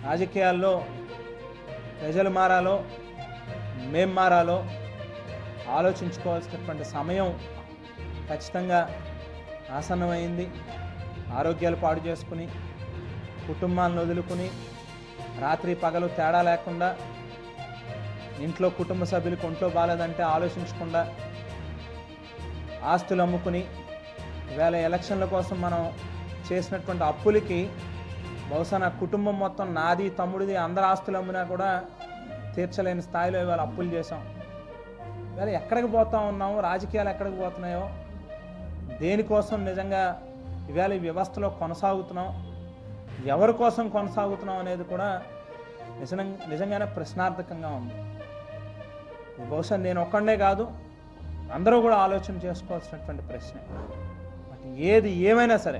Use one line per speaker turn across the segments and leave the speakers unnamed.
రాజకీయాల్లో ప్రజలు మారాలో మేం మారాలో ఆలోచించుకోవాల్సినటువంటి సమయం ఖచ్చితంగా ఆసన్నమైంది ఆరోగ్యాలు పాడు చేసుకుని కుటుంబాలను వదులుకుని రాత్రి పగలు తేడా లేకుండా ఇంట్లో కుటుంబ సభ్యులకు ఒంట్లో బాగాలేదంటే ఆలోచించకుండా ఆస్తులు అమ్ముకుని ఇవాళ ఎలక్షన్ల కోసం మనం చేసినటువంటి అప్పులకి బహుశా నా కుటుంబం మొత్తం నాది తమ్ముడిది అందరి ఆస్తులు అమ్మినా కూడా తీర్చలేని స్థాయిలో ఇవాళ అప్పులు చేసాం ఇవాళ ఎక్కడికి పోతా ఉన్నాము రాజకీయాలు ఎక్కడికి పోతున్నాయో దేనికోసం నిజంగా ఇవాళ ఈ వ్యవస్థలో కొనసాగుతున్నాం ఎవరి కోసం కొనసాగుతున్నాం అనేది కూడా నిజంగా నిజంగానే ప్రశ్నార్థకంగా ఉంది ఇది బహుశా నేను ఒక్కడే కాదు అందరూ కూడా ఆలోచన చేసుకోవాల్సినటువంటి ప్రశ్న బట్ ఏది ఏమైనా సరే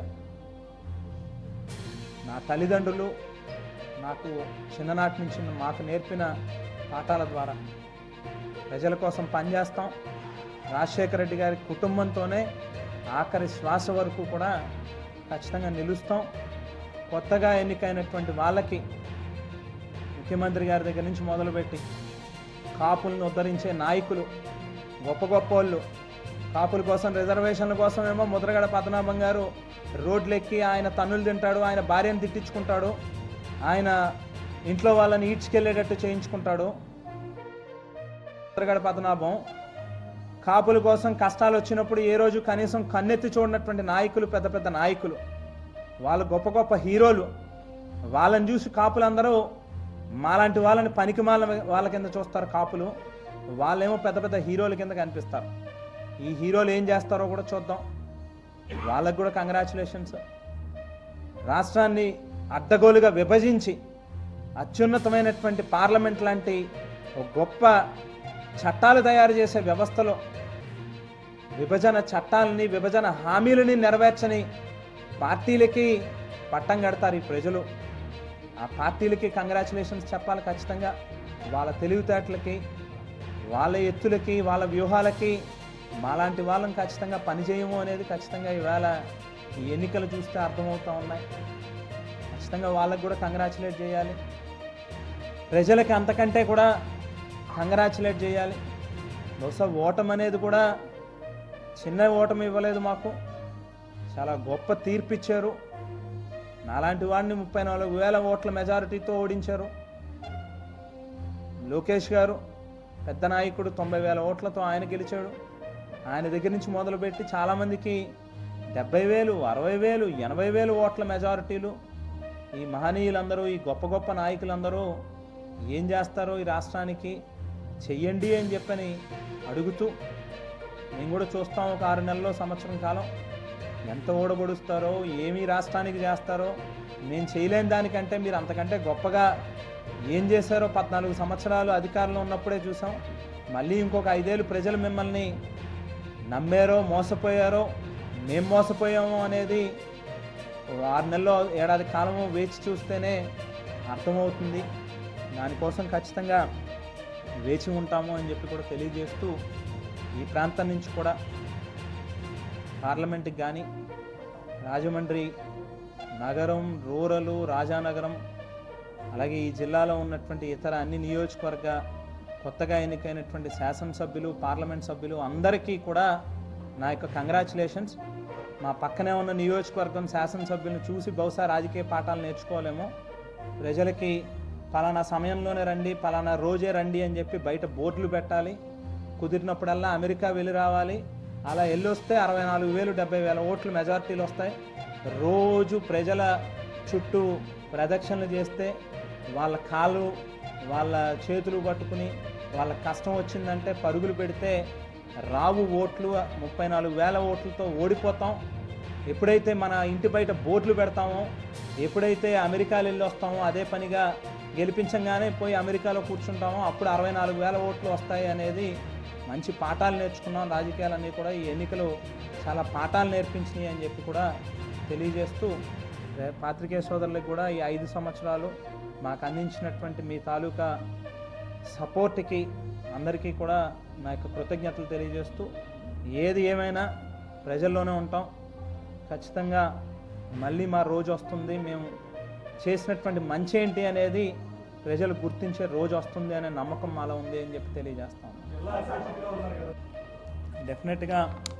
నా తల్లిదండ్రులు నాకు చిన్ననాటి నుంచి మాకు నేర్పిన పాఠాల ద్వారా ప్రజల కోసం పనిచేస్తాం రాజశేఖర రెడ్డి గారి కుటుంబంతోనే ఆఖరి శ్వాస వరకు కూడా ఖచ్చితంగా నిలుస్తాం కొత్తగా ఎన్నికైనటువంటి వాళ్ళకి ముఖ్యమంత్రి గారి దగ్గర నుంచి మొదలుపెట్టి కాపులను ఉద్ధరించే నాయకులు గొప్ప గొప్ప వాళ్ళు కాపుల కోసం రిజర్వేషన్ల కోసం ఏమో ముద్రగడ పద్మనాభం గారు రోడ్లెక్కి ఆయన తన్నులు తింటాడు ఆయన భార్యను తిట్టించుకుంటాడు ఆయన ఇంట్లో వాళ్ళని ఈడ్చుకెళ్ళేటట్టు చేయించుకుంటాడు ముద్రగడ పద్మనాభం కాపుల కోసం కష్టాలు వచ్చినప్పుడు ఏ రోజు కనీసం కన్నెత్తి చూడనటువంటి నాయకులు పెద్ద పెద్ద నాయకులు వాళ్ళు గొప్ప గొప్ప హీరోలు వాళ్ళని చూసి కాపులందరూ మాలాంటి వాళ్ళని పనికి మాల వాళ్ళ కింద చూస్తారు కాపులు వాళ్ళేమో పెద్ద పెద్ద హీరోల కింద కనిపిస్తారు ఈ హీరోలు ఏం చేస్తారో కూడా చూద్దాం వాళ్ళకు కూడా కంగ్రాచులేషన్స్ రాష్ట్రాన్ని అడ్డగోలుగా విభజించి అత్యున్నతమైనటువంటి పార్లమెంట్ లాంటి ఒక గొప్ప చట్టాలు తయారు చేసే వ్యవస్థలో విభజన చట్టాలని విభజన హామీలని నెరవేర్చని పార్టీలకి పట్టం కడతారు ఈ ప్రజలు ఆ పార్టీలకి కంగ్రాచులేషన్స్ చెప్పాలి ఖచ్చితంగా వాళ్ళ తెలివితేటలకి వాళ్ళ ఎత్తులకి వాళ్ళ వ్యూహాలకి మాలాంటి వాళ్ళని ఖచ్చితంగా పనిచేయము అనేది ఖచ్చితంగా ఈవేళ ఈ ఎన్నికలు చూస్తే అర్థమవుతూ ఉన్నాయి ఖచ్చితంగా వాళ్ళకి కూడా కంగ్రాచులేట్ చేయాలి ప్రజలకి అంతకంటే కూడా కంగ్రాచులేట్ చేయాలి బహుశా ఓటమి అనేది కూడా చిన్న ఓటమి ఇవ్వలేదు మాకు చాలా గొప్ప తీర్పు ఇచ్చారు నాలాంటి వాడిని ముప్పై నాలుగు వేల ఓట్ల మెజారిటీతో ఓడించారు లోకేష్ గారు పెద్ద నాయకుడు తొంభై వేల ఓట్లతో ఆయన గెలిచాడు ఆయన దగ్గర నుంచి మొదలుపెట్టి చాలామందికి డెబ్బై వేలు అరవై వేలు ఎనభై వేలు ఓట్ల మెజారిటీలు ఈ మహనీయులందరూ ఈ గొప్ప గొప్ప నాయకులందరూ ఏం చేస్తారో ఈ రాష్ట్రానికి చెయ్యండి అని చెప్పని అడుగుతూ మేము కూడా చూస్తాం ఒక ఆరు నెలల్లో సంవత్సరం కాలం ఎంత ఓడబొడుస్తారో ఏమి రాష్ట్రానికి చేస్తారో మేము చేయలేని దానికంటే మీరు అంతకంటే గొప్పగా ఏం చేశారో పద్నాలుగు సంవత్సరాలు అధికారంలో ఉన్నప్పుడే చూసాం మళ్ళీ ఇంకొక ఐదేళ్ళు ప్రజలు మిమ్మల్ని నమ్మారో మోసపోయారో మేము మోసపోయామో అనేది ఓ ఆరు నెలల్లో ఏడాది కాలము వేచి చూస్తేనే అర్థమవుతుంది దానికోసం ఖచ్చితంగా వేచి ఉంటాము అని చెప్పి కూడా తెలియజేస్తూ ఈ ప్రాంతం నుంచి కూడా పార్లమెంట్కి కానీ రాజమండ్రి నగరం రూరలు రాజానగరం అలాగే ఈ జిల్లాలో ఉన్నటువంటి ఇతర అన్ని నియోజకవర్గ కొత్తగా ఎన్నికైనటువంటి శాసనసభ్యులు పార్లమెంట్ సభ్యులు అందరికీ కూడా నా యొక్క కంగ్రాచులేషన్స్ మా పక్కనే ఉన్న నియోజకవర్గం శాసనసభ్యులను చూసి బహుశా రాజకీయ పాఠాలు నేర్చుకోలేమో ప్రజలకి పలానా సమయంలోనే రండి పలానా రోజే రండి అని చెప్పి బయట బోర్డులు పెట్టాలి కుదిరినప్పుడల్లా అమెరికా వెళ్ళి రావాలి అలా వెళ్ళొస్తే అరవై నాలుగు వేలు డెబ్బై వేల ఓట్లు మెజార్టీలు వస్తాయి రోజు ప్రజల చుట్టూ ప్రదక్షిణలు చేస్తే వాళ్ళ కాళ్ళు వాళ్ళ చేతులు పట్టుకుని వాళ్ళ కష్టం వచ్చిందంటే పరుగులు పెడితే రావు ఓట్లు ముప్పై నాలుగు వేల ఓట్లతో ఓడిపోతాం ఎప్పుడైతే మన ఇంటి బయట బోర్డులు పెడతామో ఎప్పుడైతే అమెరికా వెళ్ళి వస్తామో అదే పనిగా గెలిపించంగానే పోయి అమెరికాలో కూర్చుంటామో అప్పుడు అరవై నాలుగు వేల ఓట్లు వస్తాయి అనేది మంచి పాఠాలు నేర్చుకున్నాం రాజకీయాలన్నీ కూడా ఈ ఎన్నికలు చాలా పాఠాలు నేర్పించినాయి అని చెప్పి కూడా తెలియజేస్తూ రే- పాత్రికేయ సోదరులకు కూడా ఈ ఐదు సంవత్సరాలు మాకు అందించినటువంటి మీ తాలూకా సపోర్ట్కి అందరికీ కూడా నా యొక్క కృతజ్ఞతలు తెలియజేస్తూ ఏది ఏమైనా ప్రజల్లోనే ఉంటాం ఖచ్చితంగా మళ్ళీ మా రోజు వస్తుంది మేము చేసినటువంటి మంచి ఏంటి అనేది ప్రజలు గుర్తించే రోజు వస్తుంది అనే నమ్మకం మాలో ఉంది అని చెప్పి తెలియజేస్తాం డెఫినెట్గా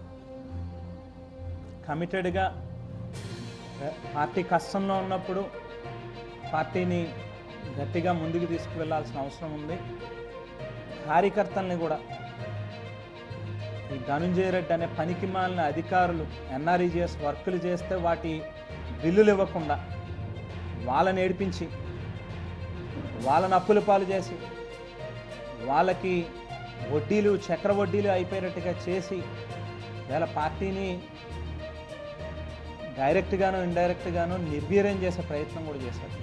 కమిటెడ్గా పార్టీ కష్టంలో ఉన్నప్పుడు పార్టీని గట్టిగా ముందుకు తీసుకువెళ్లాల్సిన అవసరం ఉంది కార్యకర్తల్ని కూడా ఈ ధనుంజయ రెడ్డి అనే పనికి మాలిన అధికారులు ఎన్ఆర్ఈజిఎస్ వర్కులు చేస్తే వాటి బిల్లులు ఇవ్వకుండా వాళ్ళని ఏడిపించి వాళ్ళని అప్పుల పాలు చేసి వాళ్ళకి వడ్డీలు చక్ర వడ్డీలు అయిపోయేటట్టుగా చేసి వేళ పార్టీని డైరెక్ట్గాను ఇండైరెక్ట్గాను నిర్వీర్యం చేసే ప్రయత్నం కూడా చేశారు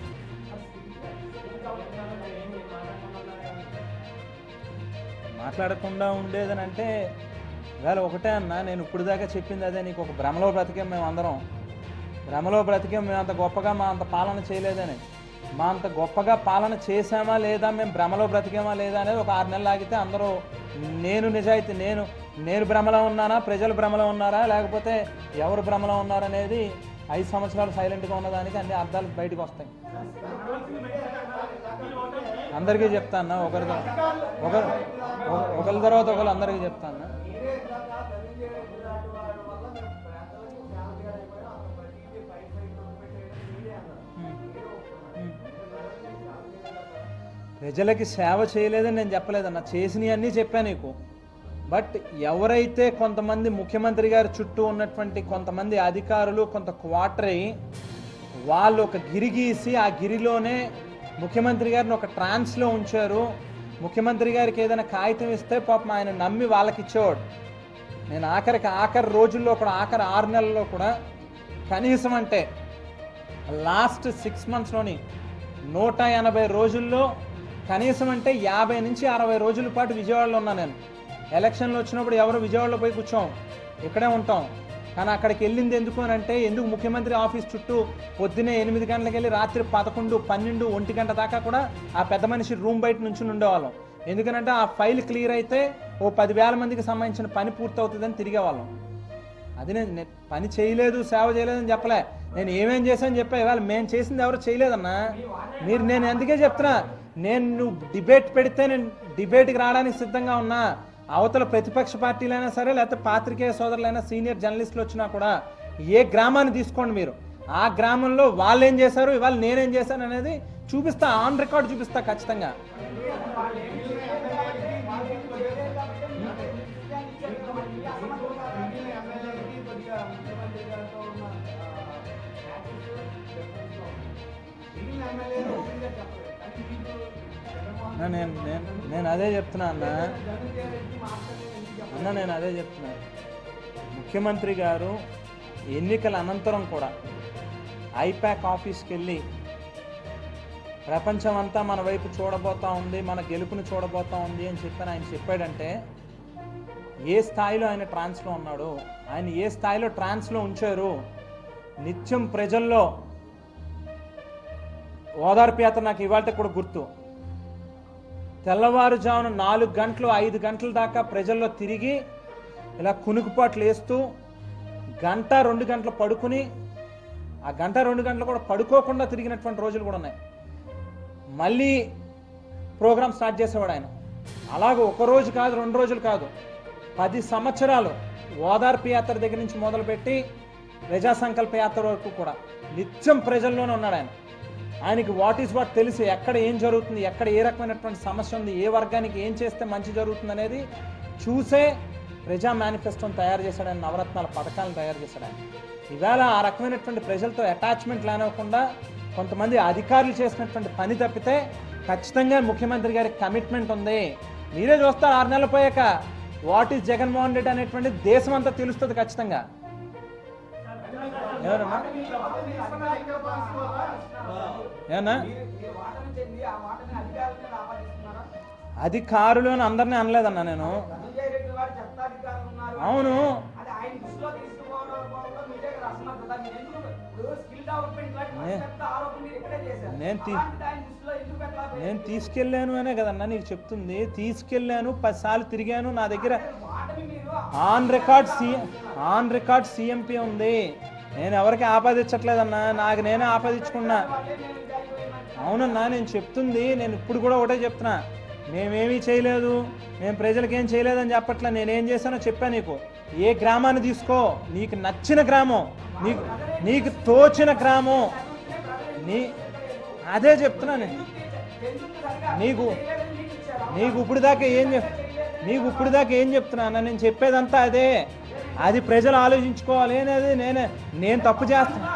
మాట్లాడకుండా ఉండేదని అంటే వేళ ఒకటే అన్న నేను ఇప్పుడు దాకా చెప్పింది అదే నీకు ఒక భ్రమలో బ్రతికాం మేము అందరం భ్రమలో బ్రతికాం మేము అంత గొప్పగా మా అంత పాలన చేయలేదని మా అంత గొప్పగా పాలన చేశామా లేదా మేము భ్రమలో బ్రతికామా లేదా అనేది ఒక ఆరు నెలలు ఆగితే అందరూ నేను నిజాయితీ నేను నేను భ్రమలో ఉన్నానా ప్రజలు భ్రమలో ఉన్నారా లేకపోతే ఎవరు భ్రమలో ఉన్నారనేది ఐదు సంవత్సరాలు సైలెంట్గా ఉన్నదానికి అన్ని అర్థాలు బయటకు వస్తాయి అందరికీ చెప్తాను ఒకరి ఒకరు ఒకరి తర్వాత ఒకరు అందరికీ చెప్తాను ప్రజలకి సేవ చేయలేదని నేను చెప్పలేదన్న చేసినవి అన్నీ చెప్పాను నీకు బట్ ఎవరైతే కొంతమంది ముఖ్యమంత్రి గారి చుట్టూ ఉన్నటువంటి కొంతమంది అధికారులు కొంత క్వార్టర్ అయ్యి వాళ్ళు ఒక గిరి గీసి ఆ గిరిలోనే ముఖ్యమంత్రి గారిని ఒక ట్రాన్స్లో ఉంచారు ముఖ్యమంత్రి గారికి ఏదైనా కాగితం ఇస్తే పాపం ఆయన నమ్మి వాళ్ళకి ఇచ్చేవాడు నేను ఆఖరికి ఆఖరి రోజుల్లో కూడా ఆఖరి ఆరు నెలల్లో కూడా కనీసం అంటే లాస్ట్ సిక్స్ మంత్స్లోని నూట ఎనభై రోజుల్లో కనీసం అంటే యాభై నుంచి అరవై రోజుల పాటు విజయవాడలో ఉన్నా నేను ఎలక్షన్లు వచ్చినప్పుడు ఎవరు విజయవాడలో పోయి కూర్చోం ఇక్కడే ఉంటాం కానీ అక్కడికి వెళ్ళింది ఎందుకు అని అంటే ఎందుకు ముఖ్యమంత్రి ఆఫీస్ చుట్టూ పొద్దునే ఎనిమిది గంటలకు వెళ్ళి రాత్రి పదకొండు పన్నెండు ఒంటి గంట దాకా కూడా ఆ పెద్ద మనిషి రూమ్ బయట నుంచి ఉండేవాళ్ళం ఎందుకంటే ఆ ఫైల్ క్లియర్ అయితే ఓ పదివేల మందికి సంబంధించిన పని పూర్తవుతుందని తిరిగేవాళ్ళం అది నేను నే- పని చేయలేదు సేవ చేయలేదని చెప్పలే నేను ఏమేం చేశాను చెప్పా ఇవాళ మేము చేసింది ఎవరు చేయలేదన్నా మీరు నేను అందుకే చెప్తున్నా నేను నువ్వు డిబేట్ పెడితే నేను డిబేట్కి రావడానికి సిద్ధంగా ఉన్నా అవతల ప్రతిపక్ష పార్టీలైనా సరే లేకపోతే పాత్రికేయ సోదరులైనా సీనియర్ జర్నలిస్టులు వచ్చినా కూడా ఏ గ్రామాన్ని తీసుకోండి మీరు ఆ గ్రామంలో వాళ్ళు ఏం చేశారు ఇవాళ నేనేం చేశాను అనేది చూపిస్తా ఆన్ రికార్డ్ చూపిస్తా ఖచ్చితంగా అన్న, నేను నేను నేను అదే చెప్తున్నా అన్న అన్న నేను అదే చెప్తున్నా ముఖ్యమంత్రి గారు ఎన్నికల అనంతరం కూడా ఐపాక్ ఆఫీస్కి వెళ్ళి ప్రపంచం అంతా మన వైపు చూడబోతా ఉంది మన గెలుపుని చూడబోతా ఉంది అని చెప్పని ఆయన చెప్పాడంటే ఏ స్థాయిలో ఆయన ట్రాన్స్లో ఉన్నాడు ఆయన ఏ స్థాయిలో ట్రాన్స్లో ఉంచారు నిత్యం ప్రజల్లో ఓదార్పు యాత్ర నాకు ఇవాళ కూడా గుర్తు తెల్లవారుజామున నాలుగు గంటలు ఐదు గంటల దాకా ప్రజల్లో తిరిగి ఇలా కునుకుపాట్లు వేస్తూ గంట రెండు గంటలు పడుకుని ఆ గంట రెండు గంటలు కూడా పడుకోకుండా తిరిగినటువంటి రోజులు కూడా ఉన్నాయి మళ్ళీ ప్రోగ్రామ్ స్టార్ట్ చేసేవాడు ఆయన అలాగే ఒక రోజు కాదు రెండు రోజులు కాదు పది సంవత్సరాలు ఓదార్పు యాత్ర దగ్గర నుంచి మొదలుపెట్టి ప్రజా సంకల్ప యాత్ర వరకు కూడా నిత్యం ప్రజల్లోనే ఉన్నాడు ఆయన ఆయనకి వాట్ ఈస్ వాట్ తెలిసి ఎక్కడ ఏం జరుగుతుంది ఎక్కడ ఏ రకమైనటువంటి సమస్య ఉంది ఏ వర్గానికి ఏం చేస్తే మంచి జరుగుతుంది అనేది చూసే ప్రజా మేనిఫెస్టోని తయారు చేశాడు ఆయన నవరత్నాల పథకాలను తయారు చేశాడు ఆయన ఇవాళ ఆ రకమైనటువంటి ప్రజలతో అటాచ్మెంట్ లేనకుండా కొంతమంది అధికారులు చేసినటువంటి పని తప్పితే ఖచ్చితంగా ముఖ్యమంత్రి గారికి కమిట్మెంట్ ఉంది మీరే చూస్తారు ఆరు నెలలు పోయాక వాట్ ఈస్ జగన్మోహన్ రెడ్డి అనేటువంటి దేశం అంతా తెలుస్తుంది ఖచ్చితంగా ఎవరన్నా ఏమన్నా అధికారులు అని అందరినీ అనలేదన్నా నేను అవును నేను తీ- నేను తీసుకెళ్ళాను అనే కదన్నా నీకు చెప్తుంది తీసుకెళ్ళాను పదిసార్లు తిరిగాను నా దగ్గర on record C on record CMP ఉంది నేను ఎవరికి ఆపాదించట్లేదన్నా నాకు నేనే ఆపాదించుకున్నా అవునన్నా నేను చెప్తుంది నేను ఇప్పుడు కూడా ఒకటే చెప్తున్నా మేమేమీ చేయలేదు మేము ప్రజలకు ఏం చేయలేదని చెప్పట్లా నేనేం చేశానో చెప్పా నీకు ఏ గ్రామాన్ని తీసుకో నీకు నచ్చిన గ్రామం నీకు నీకు తోచిన గ్రామం నీ అదే చెప్తున్నా నేను నీకు నీకు ఇప్పుడు దాకా ఏం చెప్ నీకు ఇప్పుడు దాకా ఏం చెప్తున్నా అన్న నేను చెప్పేదంతా అదే అది ప్రజలు ఆలోచించుకోవాలి అనేది నేనే నేను తప్పు చేస్తున్నా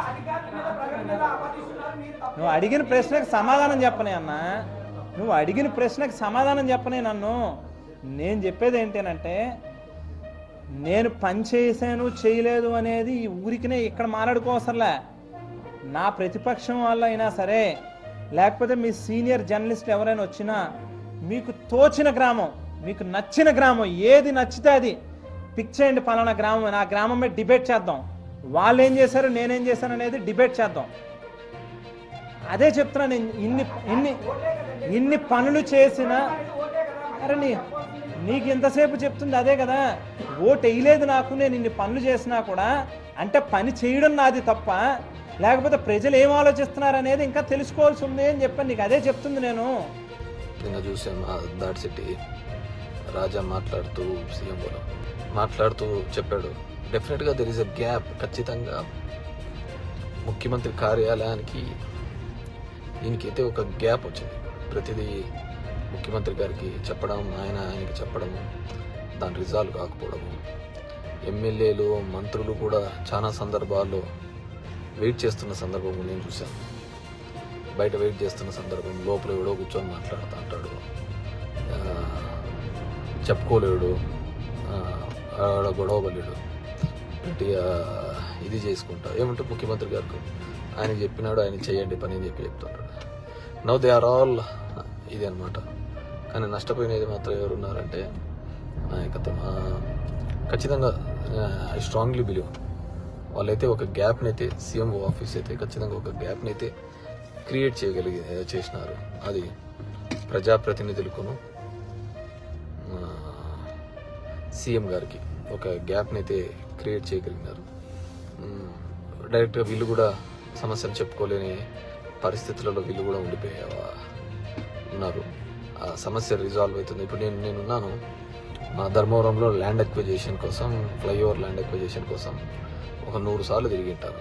నువ్వు అడిగిన ప్రశ్నకు సమాధానం చెప్పనే అన్న నువ్వు అడిగిన ప్రశ్నకు సమాధానం చెప్పనే నన్ను నేను చెప్పేది ఏంటంటే నేను పని చేశాను చేయలేదు అనేది ఈ ఊరికినే ఇక్కడ మాట్లాడుకోవసరలే నా ప్రతిపక్షం వల్ల అయినా సరే లేకపోతే మీ సీనియర్ జర్నలిస్ట్ ఎవరైనా వచ్చినా మీకు తోచిన గ్రామం మీకు నచ్చిన గ్రామం ఏది నచ్చితే అది పిక్ చేయండి పలానా గ్రామం నా గ్రామం మీద డిబేట్ చేద్దాం వాళ్ళు ఏం చేశారు నేనేం చేశాను అనేది డిబేట్ చేద్దాం అదే చెప్తున్నా నేను ఇన్ని ఇన్ని ఇన్ని పనులు చేసిన అరే నీ నీకు ఇంతసేపు చెప్తుంది అదే కదా ఓటు వేయలేదు నాకు నేను ఇన్ని పనులు చేసినా కూడా అంటే పని చేయడం నాది తప్ప లేకపోతే ప్రజలు ఏం ఆలోచిస్తున్నారు అనేది ఇంకా తెలుసుకోవాల్సి ఉంది అని చెప్పాను నీకు అదే చెప్తుంది నేను
నిన్న చూసాం ఆ దాడి సిటీ రాజా మాట్లాడుతూ సీఎం మాట్లాడుతూ చెప్పాడు డెఫినెట్గా దెర్ ఇస్ అ గ్యాప్ ఖచ్చితంగా ముఖ్యమంత్రి కార్యాలయానికి దీనికైతే ఒక గ్యాప్ వచ్చింది ప్రతిదీ ముఖ్యమంత్రి గారికి చెప్పడం ఆయన ఆయనకి చెప్పడం దాని రిజాల్వ్ కాకపోవడము ఎమ్మెల్యేలు మంత్రులు కూడా చాలా సందర్భాల్లో వెయిట్ చేస్తున్న సందర్భం నేను చూశాను బయట వెయిట్ చేస్తున్న సందర్భం లోపల ఎవడో కూర్చొని మాట్లాడుతూ అంటాడు ఆ, చెప్పుకోలేడు ఆ, ఆడ గొడవబలేడు గట్టిగా ఇది చేసుకుంటా ఏమంటే ముఖ్యమంత్రి గారికి ఆయన చెప్పినాడు ఆయన చేయండి పని అని చెప్పి చెప్తుంటాడు నవ్ దే ఆర్ ఆల్ ఇది అనమాట కానీ నష్టపోయినది మాత్రం ఎవరున్నారంటే నాయకత్వం ఆ, ఖచ్చితంగా ఐ స్ట్రాంగ్లీ బిలీవ్ వాళ్ళైతే ఒక గ్యాప్ని అయితే సీఎం ఆఫీస్ అయితే ఖచ్చితంగా ఒక గ్యాప్ని అయితే క్రియేట్ చేయగలిగి చేసినారు అది ప్రజాప్రతినిధులకును ఆ, సీఎం గారికి ఒక గ్యాప్ని అయితే క్రియేట్ చేయగలిగినారు మ్, డైరెక్ట్గా వీళ్ళు కూడా సమస్యలు చెప్పుకోలేని పరిస్థితులలో వీళ్ళు కూడా ఉండిపోయే ఉన్నారు ఆ సమస్య రిజాల్వ్ అవుతుంది ఇప్పుడు నేను నేనున్నాను మా ధర్మవరంలో ల్యాండ్ ఎక్విజేషన్ కోసం ఫ్లైఓవర్ ల్యాండ్ ఎక్విజేషన్ కోసం ఒక నూరు సార్లు తిరిగింటాను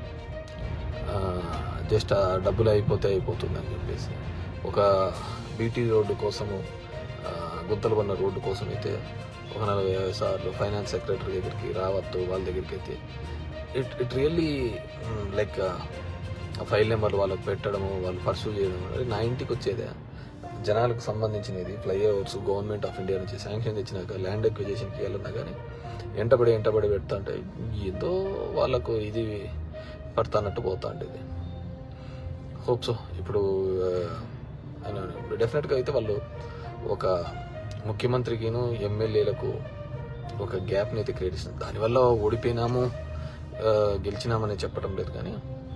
జస్ట్ ఆ డబ్బులు అయిపోతే అయిపోతుంది అని చెప్పేసి ఒక బీటీ రోడ్డు కోసము ఆ, గుంతలు పడిన రోడ్డు కోసం అయితే ఒక నలభై యాభై సార్లు ఫైనాన్స్ సెక్రటరీ దగ్గరికి రావద్దు వాళ్ళ దగ్గరికి అయితే it it really like file నెంబర్లు వాళ్ళకి పెట్టడము వాళ్ళు పర్సూ చేయడం అది నా ఇంటికి వచ్చేదే జనాలకు సంబంధించినది ఫ్లైఓవర్స్ గవర్నమెంట్ ఆఫ్ ఇండియా నుంచి శాంక్షన్ తెచ్చినాక ల్యాండ్ ఎక్విజేషన్కి వెళ్ళినా కానీ ఎంటబడి ఎంటబడి పెడతా అంటే ఏదో వాళ్ళకు ఇది పడతానట్టు పోతా ఉండేది హోప్ సో ఇప్పుడు డెఫినెట్గా అయితే వాళ్ళు ఒక ముఖ్యమంత్రికిను ఎమ్మెల్యేలకు ఒక గ్యాప్ని అయితే క్రియేట్ చేసింది దానివల్ల ఓడిపోయినాము ఆ, గెలిచినామని చెప్పడం లేదు కానీ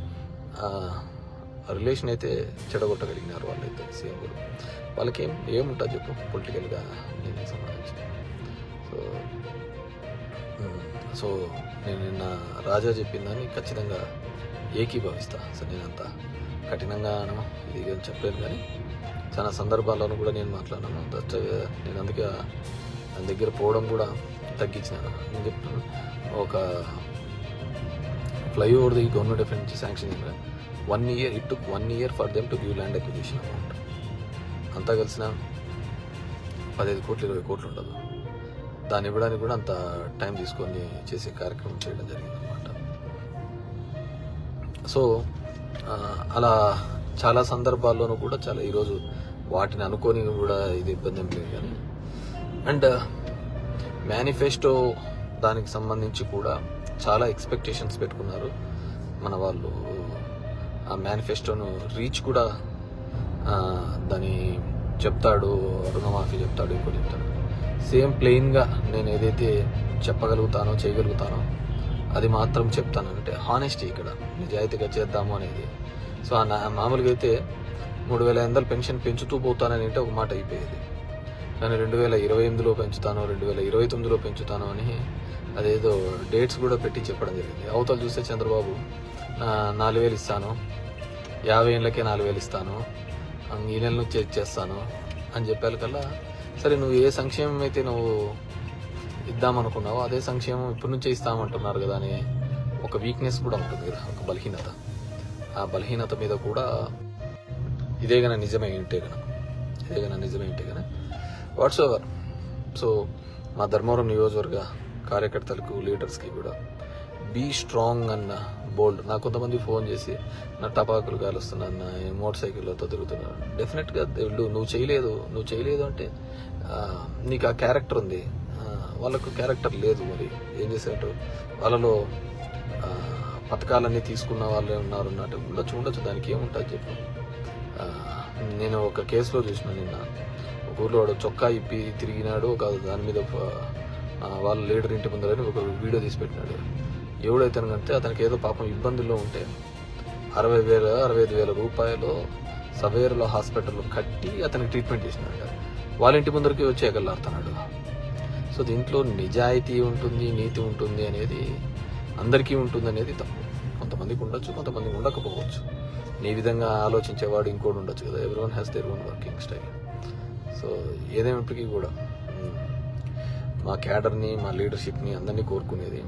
రిలేషన్ అయితే చెడగొట్టగలిగినారు వాళ్ళైతే సీఎంలు వాళ్ళకి ఏం ఏముంటుంది చెప్పు పొలిటికల్గా దీనికి సంబంధించి సో మ్, సో నేను నిన్న రాజా చెప్పిందని ఖచ్చితంగా ఏకీభవిస్తా సో నేనంత కఠినంగాను ఇది అని చెప్పలేను కానీ చాలా సందర్భాల్లోనూ కూడా నేను మాట్లాడినాను దట్ నేను అందుకే దాని దగ్గర పోవడం కూడా తగ్గించినాను నేను చెప్తాను ఒక ఫ్లైఓవర్ ది గవర్నమెంట్ ఆఫ్ నుంచి sanction one year it took one year for them to give land acquisition amount అంతా కలిసిన పదిహేను కోట్లు ఇరవై కోట్లు ఉండదు దాన్ని ఇవ్వడానికి కూడా అంత టైం తీసుకొని చేసే కార్యక్రమం చేయడం జరిగింది అనమాట సో ఆ, అలా చాలా సందర్భాల్లోనూ కూడా చాలా ఈరోజు వాటిని అనుకొని కూడా ఇది ఇబ్బంది ఏం లేదు కానీ అండ్ మేనిఫెస్టో దానికి సంబంధించి కూడా చాలా ఎక్స్పెక్టేషన్స్ పెట్టుకున్నారు మన వాళ్ళు ఆ మేనిఫెస్టోను రీచ్ కూడా ఆ, దాని చెప్తాడు రుణమాఫీ చెప్తాడు ఇంకో చెప్తాడు సేమ్ ప్లెయిన్గా నేను ఏదైతే చెప్పగలుగుతానో చేయగలుగుతానో అది మాత్రం చెప్తానంటే హానెస్టీ ఇక్కడ నిజాయితీగా చేద్దాము అనేది సో ఆ నా- మామూలుగా అయితే మూడు వేల ఐదు వందలు పెన్షన్ పెంచుతూ పోతానని అంటే ఒక మాట అయిపోయేది కానీ రెండు వేల ఇరవై ఎనిమిదిలో పెంచుతాను రెండు వేల ఇరవై తొమ్మిదిలో పెంచుతాను అని అదేదో డేట్స్ కూడా పెట్టి చెప్పడం జరిగింది అవతల చూస్తే చంద్రబాబు నా- నాలుగు వేలు ఇస్తాను యాభై ఏళ్ళకే నాలుగు వేలు ఇస్తాను ఆ, ఈ నెల నుంచి చేస్తాను అని చెప్పాలి కల్లా సరే నువ్వు ఏ సంక్షేమం అయితే నువ్వు ఇద్దామనుకున్నావో అదే సంక్షేమం ఇప్పటి నుంచే ఇస్తామంటున్నారు కదా అని ఒక వీక్నెస్ కూడా ఉంటుంది కదా ఒక బలహీనత ఆ బలహీనత మీద కూడా ఇదే గన నిజమే ఉంటే గన ఇదే గన నిజమే ఉంటే గన వాట్స్ ఎవర్ సో మా ధర్మవరం నియోజకవర్గ కార్యకర్తలకు లీడర్స్కి కూడా బీ స్ట్రాంగ్ అన్న బోల్డ్ నాకు కొంతమంది ఫోన్ చేసి నా టపాకులు కాలుస్తున్నాను నా మోటార్ సైకిళ్ళతో తిరుగుతున్నాను డెఫినెట్గా వీళ్ళు నువ్వు చేయలేదు నువ్వు చేయలేదు అంటే ఆ, నీకు ఆ క్యారెక్టర్ ఉంది ఆ, వాళ్ళకు క్యారెక్టర్ లేదు మరి ఏం చేసేటట్టు వాళ్ళలో ఆ, పథకాలన్నీ తీసుకున్న వాళ్ళే ఉన్నారు అన్నట్టు ఉండొచ్చు ఉండొచ్చు దానికి ఏముంటుంది చెప్పు ఆ, నేను ఒక కేసులో చూసిన నిన్న ఒక ఊర్లో వాడు చొక్కా ఇప్పి తిరిగినాడు ఒక దాని మీద ఒక, ఆ, వాళ్ళ లీడర్ ఇంటి ముందరని ఒక వీడియో తీసి పెట్టినాడు ఎవడైతే అంటే అతనికి ఏదో పాపం ఇబ్బందుల్లో ఉంటే అరవై వేల అరవై ఐదు వేల రూపాయలు సవేర్లో హాస్పిటల్లో కట్టి అతనికి ట్రీట్మెంట్ చేసినాడు వాళ్ళ ఇంటి ముందరికి వచ్చి ఎగలాడుతున్నాడు సో దీంట్లో నిజాయితీ ఉంటుంది నీతి ఉంటుంది అనేది అందరికీ ఉంటుంది అనేది తప్పు కొంతమందికి ఉండొచ్చు కొంతమందికి ఉండకపోవచ్చు నీ విధంగా ఆలోచించేవాడు ఇంకోటి ఉండొచ్చు కదా ఎవరి one has their own working style so ఏదేమైనప్పటికీ కూడా మ్, మా క్యాడర్ని మా లీడర్షిప్ని అందరినీ కోరుకునేది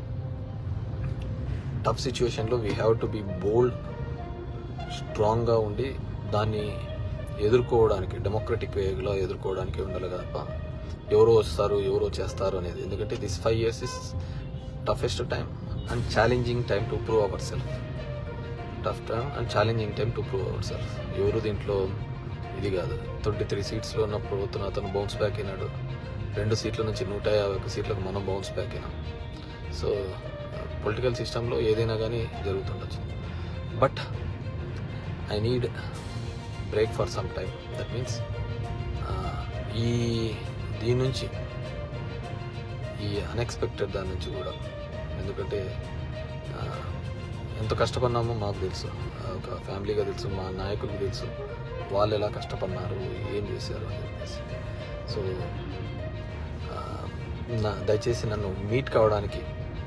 టఫ్ సిచ్యువేషన్లో we have to be bold స్ట్రాంగ్గా ఉండి దాన్ని ఎదుర్కోవడానికి డెమోక్రటిక్ వేలో ఎదుర్కోవడానికి ఉండాలి తప్ప ఎవరో వస్తారు ఎవరో చేస్తారు అనేది ఎందుకంటే this five years is toughest time and challenging time to prove our self tough time and challenging time to prove our self ఎవరు దీంట్లో ఇది కాదు ట్వంటీ త్రీ సీట్స్లో ఉన్నప్పుడు అతను అతను బౌన్స్ బ్యాక్ అయినాడు రెండు సీట్ల నుంచి నూట యాభై ఒక్క సీట్లకు మనం బౌన్స్ బ్యాక్ అయినాం సో పొలిటికల్ సిస్టంలో ఏదైనా కానీ జరుగుతుండొచ్చు but I need break for some time that means ఈ దీని నుంచి ఈ అన్ఎక్స్పెక్టెడ్ దాని నుంచి కూడా ఎందుకంటే ఆ, ఎంత కష్టపడినామో మాకు తెలుసు ఆ, ఒక ఫ్యామిలీగా తెలుసు మా నాయకులకు తెలుసు వాళ్ళు ఎలా కష్టపడినారు ఏం చేశారు అని చెప్పేసి సో ఆ, నా దయచేసి నన్ను మీట్ కావడానికి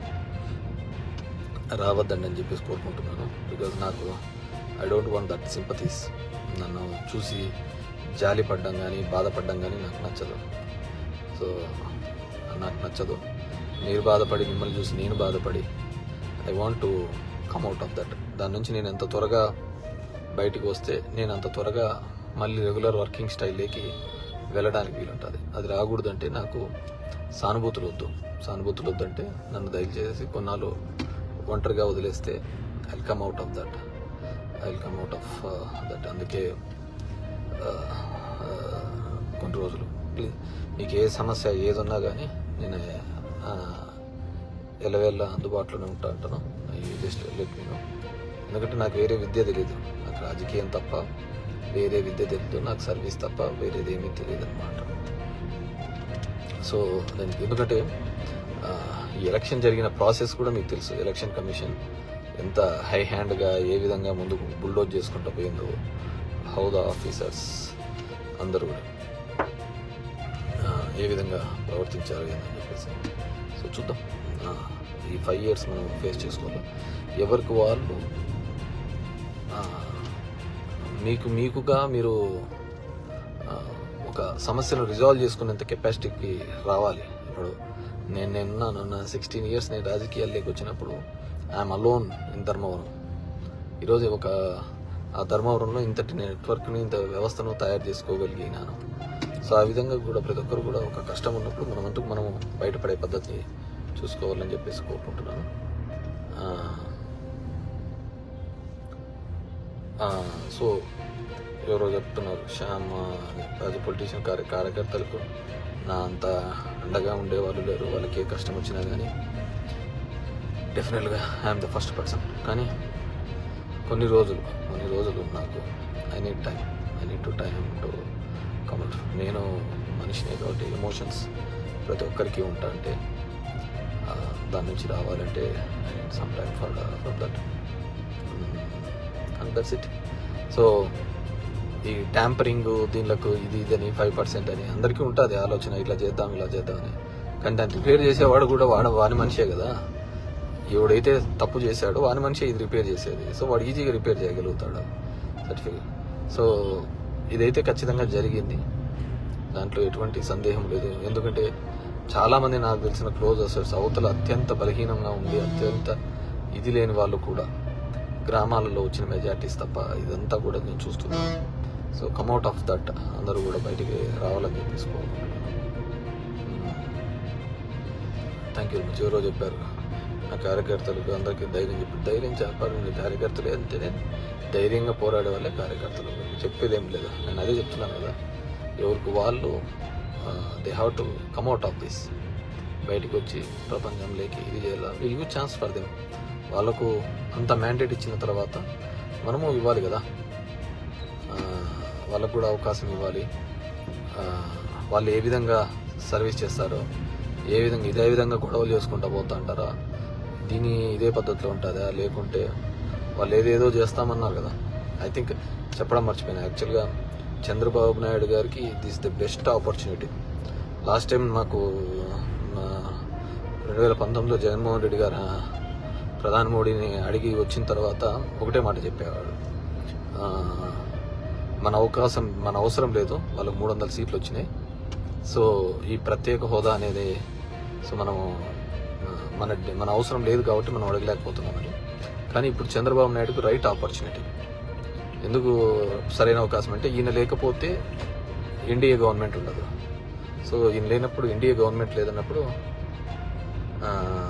రావద్దండి అని చెప్పేసి కోరుకుంటున్నాను బికాజ్ నాకు I don't want that sympathies నన్ను చూసి జాలి పడ్డం కానీ బాధపడడం కానీ నాకు నచ్చదు సో నాకు నచ్చదు మీరు బాధపడి మిమ్మల్ని చూసి నేను బాధపడి I want to come out of that దాని నుంచి నేను ఎంత త్వరగా బయటికి వస్తే నేను అంత త్వరగా మళ్ళీ రెగ్యులర్ వర్కింగ్ స్టైల్లోకి వెళ్ళడానికి వీలుంటుంది అది రాకూడదంటే నాకు సానుభూతులు వద్దు సానుభూతులు వద్దంటే నన్ను దయచేసి కొన్నాళ్ళు ఒంటరిగా వదిలేస్తే I come out of that I will come out of that అందుకే uh, uh, కొన్ని రోజులు ప్లీజ్ మీకు ఏ సమస్య ఏదున్నా కానీ నేను ఎలవేళ్ళ అందుబాటులోనే ఉంటా అంటాను జస్ట్ లెట్ మీ నో ఎందుకంటే నాకు వేరే విద్య తెలియదు నాకు రాజకీయం తప్ప వేరే విద్య తెలియదు నాకు సర్వీస్ తప్ప వేరేది ఏమీ తెలియదు అనమాట సో దానికి ఎందుకంటే ఆ, ఈ ఎలక్షన్ జరిగిన ప్రాసెస్ కూడా మీకు తెలుసు ఎలక్షన్ కమిషన్ ఎంత హై హ్యాండ్గా ఏ విధంగా ముందుకు బుల్డోజ్ చేసుకుంటూ పోయిందో హౌ ద ఆఫీసర్స్ అందరూ కూడా ఆ, ఏ విధంగా ప్రవర్తించారు అని చెప్పేసి సో చూద్దాం ఆ, ఈ ఫైవ్ ఇయర్స్ మనం ఫేస్ చేసుకోవాలి ఎవరికి వాళ్ళు ఆ, మీకు మీకుగా మీరు ఆ, ఒక సమస్యను రిజాల్వ్ చేసుకునేంత కెపాసిటీకి రావాలి ఇప్పుడు నేను నేనున్నాను నా సిక్స్టీన్ ఇయర్స్ నేను రాజకీయాల్లోకి వచ్చినప్పుడు ఐఎమ్ అలోన్ ఇన్ ధర్మవరం ఈరోజు ఒక ఆ ధర్మవరంలో ఇంతటి నెట్వర్క్ని ఇంత వ్యవస్థను తయారు చేసుకోగలిగినాను సో ఆ విధంగా కూడా ప్రతి ఒక్కరు కూడా ఒక కష్టం ఉన్నప్పుడు మనం అంటూ మనం బయటపడే పద్ధతి చూసుకోవాలని చెప్పేసి కోరుకుంటున్నాను ఆ, ఆ, సో ఎవరో చెప్తున్నారు శ్యామ్ రాజ పొలిటీషియన్ కార్య కార్యకర్తలకు నా అంత అండగా ఉండేవాళ్ళు లేరు వాళ్ళకి ఏ కష్టం వచ్చినా కానీ డెఫినెట్గా ఐఎమ్ ద ఫస్ట్ పర్సన్ కానీ కొన్ని రోజులు కొన్ని రోజులు నాకు I need time I need to time to come out నేను మనిషినే కాబట్టి ఎమోషన్స్ ప్రతి ఒక్కరికి ఉంటా అంటే ఆ, దాని నుంచి రావాలంటే I need some time for for that and that's it so ఈ ట్యాంపరింగ్ దీనిలకు ఇది ఇది అని ఫైవ్ పర్సెంట్ అని అందరికీ ఉంటుంది ఆలోచన ఇట్లా చేద్దాం ఇలా చేద్దాం అని కానీ దాన్ని రిపేర్ చేసేవాడు కూడా వాడ వాడి మనిషే కదా ఎవడైతే తప్పు చేశాడో వాని మనిషి ఇది రిపేర్ చేసేది సో వాడు ఈజీగా రిపేర్ చేయగలుగుతాడు సర్టిఫికేట్ సో ఇదైతే ఖచ్చితంగా జరిగింది దాంట్లో ఎటువంటి సందేహం లేదు ఎందుకంటే చాలా మంది నాకు తెలిసిన క్లోజ్ అసెట్స్ అవతల అత్యంత బలహీనంగా ఉండి అత్యంత ఇది లేని వాళ్ళు కూడా గ్రామాలలో వచ్చిన మెజార్టీస్ తప్ప ఇదంతా కూడా నేను చూస్తున్నాను సో కమ్అట్ ఆఫ్ దట్ అందరూ కూడా బయటికి రావాలని చెప్పేసి థ్యాంక్ యూ వెరీ మచ్ ఎవరో చెప్పారు నా కార్యకర్తలకు అందరికీ ధైర్యం చెప్పి ధైర్యం చెప్పాలి మీ కార్యకర్తలు అంటేనే ధైర్యంగా పోరాడే వాళ్ళే కార్యకర్తలు చెప్పేది ఏం లేదు నేను అదే చెప్తున్నాను కదా ఎవరికి వాళ్ళు they have to come out of this బయటికి వచ్చి ప్రపంచంలోకి ఇది చేయాలి యూజ్ ఛాన్స్ ఫర్ దెమ్ వాళ్ళకు అంత మ్యాండేట్ ఇచ్చిన తర్వాత మనము ఇవ్వాలి కదా ఆ, వాళ్ళకు కూడా అవకాశం ఇవ్వాలి ఆ, వాళ్ళు ఏ విధంగా సర్వీస్ చేస్తారో ఏ విధంగా ఇదే విధంగా గొడవలు చేసుకుంటా పోతా అంటారా దీని ఇదే పద్ధతిలో ఉంటుందా లేకుంటే వాళ్ళు ఏదేదో చేస్తామన్నారు కదా ఐ థింక్ చెప్పడం మర్చిపోయినా యాక్చువల్గా చంద్రబాబు నాయుడు గారికి this the best opportunity last time మాకు రెండు వేల పంతొమ్మిదిలో జగన్మోహన్ రెడ్డి గారు ఆ, ప్రధాని మోడీని అడిగి వచ్చిన తర్వాత ఒకటే మాట చెప్పేవాడు ఆ, మన అవకాశం మన అవసరం లేదు వాళ్ళకి మూడు వందల సీట్లు వచ్చినాయి సో ఈ ప్రత్యేక హోదా అనేది సో మనము ఆ, మన మన అవసరం లేదు కాబట్టి మనం అడగలేకపోతున్నామని కానీ ఇప్పుడు చంద్రబాబు నాయుడుకు రైట్ ఆపర్చునిటీ ఎందుకు సరైన అవకాశం అంటే ఈయన లేకపోతే ఎన్డీఏ గవర్నమెంట్ ఉండదు సో ఈయన లేనప్పుడు ఎన్డీఏ గవర్నమెంట్ లేదన్నప్పుడు ఆ,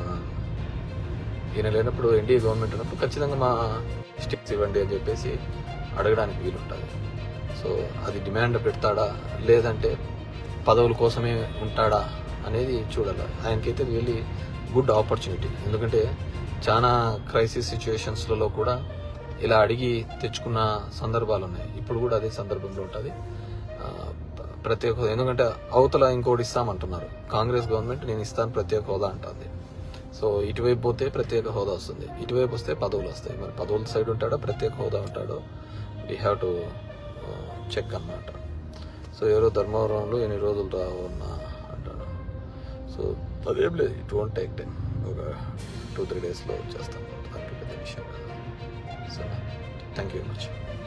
ఈయన లేనప్పుడు ఎన్డీఏ గవర్నమెంట్ ఉన్నప్పుడు ఖచ్చితంగా మా స్టిక్స్ ఇవ్వండి అని చెప్పేసి అడగడానికి వీలుంటుంది సో అది డిమాండ్ పెడతాడా లేదంటే పదవుల కోసమే ఉంటాడా అనేది చూడాలి ఆయనకైతే రియల్లీ గుడ్ ఆపర్చునిటీ ఎందుకంటే చాలా క్రైసిస్ సిచ్యువేషన్స్లలో కూడా ఇలా అడిగి తెచ్చుకున్న సందర్భాలు ఉన్నాయి ఇప్పుడు కూడా అదే సందర్భంలో ఉంటుంది ఆ, ప్ర- ప్రత్యేక హోదా ఎందుకంటే అవతల ఇంకోటి ఇస్తామంటున్నారు కాంగ్రెస్ గవర్నమెంట్ నేను ఇస్తాను ప్రత్యేక హోదా అంటుంది సో ఇటువైపు పోతే ప్రత్యేక హోదా వస్తుంది ఇటువైపు వస్తే పదవులు వస్తాయి మరి పదవుల సైడ్ ఉంటాడో ప్రత్యేక హోదా ఉంటాడో వీ హ్యావ్ టు చెక్ అన్నమాట సో ఎవరో ధర్మవరంలో ఎన్ని రోజులు రావున్నా అంటాడు సో అదేం లేదు ఇట్ వోంట్ టేక్ టైం ఒక టూ త్రీ డేస్లో వచ్చేస్తాను అది పెద్ద విషయం కాదు so thank you very much